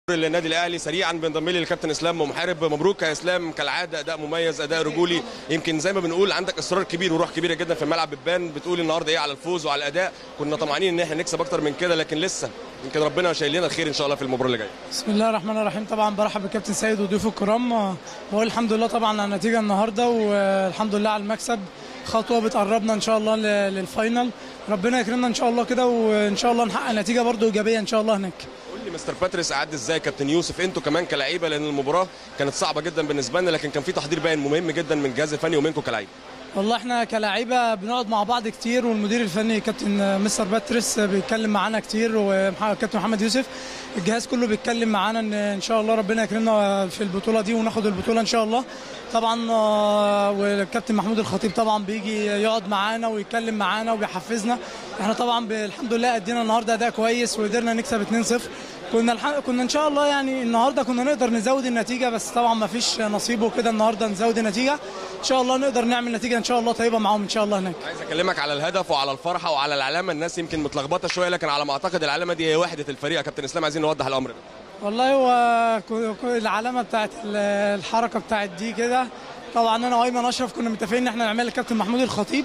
للنادي الاهلي سريعا بينضم لي الكابتن اسلام محارب مبروك يا اسلام كالعاده اداء مميز اداء رجولي يمكن زي ما بنقول عندك اصرار كبير وروح كبيره جدا في الملعب بتبان بتقول النهارده ايه على الفوز وعلى الاداء كنا طمعانين ان احنا نكسب اكتر من كده لكن لسه يمكن ربنا شايل لنا الخير ان شاء الله في المباراه اللي جايه بسم الله الرحمن الرحيم طبعا برحب بالكابتن سيد وضيوفه الكرام آه، بقول الحمد لله طبعا على النتيجه النهارده والحمد لله على المكسب خطوه بتقربنا ان شاء الله ل- للفاينل ربنا يكرمنا ان شاء الله كده وان شاء الله نحقق نتيجه برضو ايجابيه ان شاء الله هناك قول لي مستر باتريس قعد ازاي كابتن يوسف انتوا كمان كلعيبه لان المباراه كانت صعبه جدا بالنسبه لنا لكن كان في تحضير باين مهم جدا من الجهاز الفني ومنكم كلعيبه والله احنا كلاعيبه بنقعد مع بعض كتير والمدير الفني كابتن مستر باتريس بيتكلم معانا كتير وكابتن محمد يوسف الجهاز كله بيتكلم معانا ان ان شاء الله ربنا يكرمنا في البطوله دي وناخد البطوله ان شاء الله طبعا آه، والكابتن محمود الخطيب طبعا بيجي يقعد معانا ويتكلم معانا وبيحفزنا احنا طبعا ب- الحمد لله ادينا النهارده اداء كويس وقدرنا نكسب 2-0 كنا الح... كنا ان شاء الله يعني النهارده كنا نقدر نزود النتيجه بس طبعا ما فيش نصيب وكده النهارده نزود النتيجه ان شاء الله نقدر نعمل نتيجه ان شاء الله طيبه معاهم ان شاء الله هناك عايز اكلمك على الهدف وعلى الفرحه وعلى العلامه الناس يمكن متلخبطه شويه لكن على ما اعتقد العلامه دي هي وحده الفريق يا كابتن اسلام عايزين نوضح الامر ده والله هو كو- كو- العلامه بتاعت ال- الحركه بتاعت دي كده طبعا انا وايمن اشرف كنا متفقين ان احنا نعملها الكابتن محمود الخطيب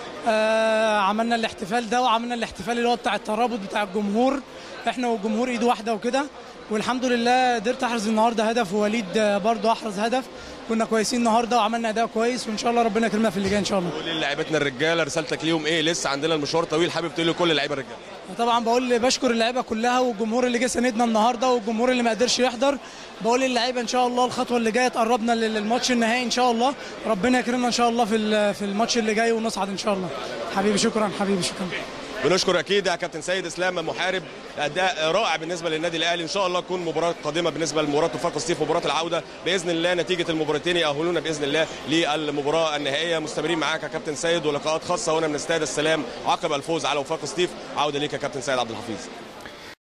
آه عملنا الاحتفال ده وعملنا الاحتفال اللي هو بتاع الترابط بتاع الجمهور احنا والجمهور ايد واحده وكده والحمد لله قدرت احرز النهارده هدف ووليد آه، برضه احرز هدف كنا كويسين النهارده وعملنا اداء كويس وان شاء الله ربنا يكرمنا في اللي جاي ان شاء الله قول لي لعيبتنا الرجاله رسالتك ليهم ايه لسه عندنا المشوار طويل حابب تقول لكل اللعيبه الرجاله طبعا بقول بشكر اللعيبه كلها والجمهور اللي جه ساندنا النهارده والجمهور اللي ما قدرش يحضر بقول للعيبه ان شاء الله الخطوه اللي جايه تقربنا لل- للماتش النهائي ان شاء الله ربنا يكرمنا ان شاء الله في ال- في الماتش اللي جاي ونصعد ان شاء الله حبيبي شكرا حبيبي شكرا بنشكر اكيد يا كابتن سيد اسلام محارب اداء رائع بالنسبه للنادي الاهلي ان شاء الله تكون مباراه قادمه بالنسبه لمباراه وفاق الصيف مباراه العوده باذن الله نتيجه المباراتين يأهلونا باذن الله للمباراه النهائيه مستمرين معاك يا كابتن سيد ولقاءات خاصه هنا من استاد السلام عقب الفوز على وفاق الصيف عوده ليك يا كابتن سيد عبد الحفيظ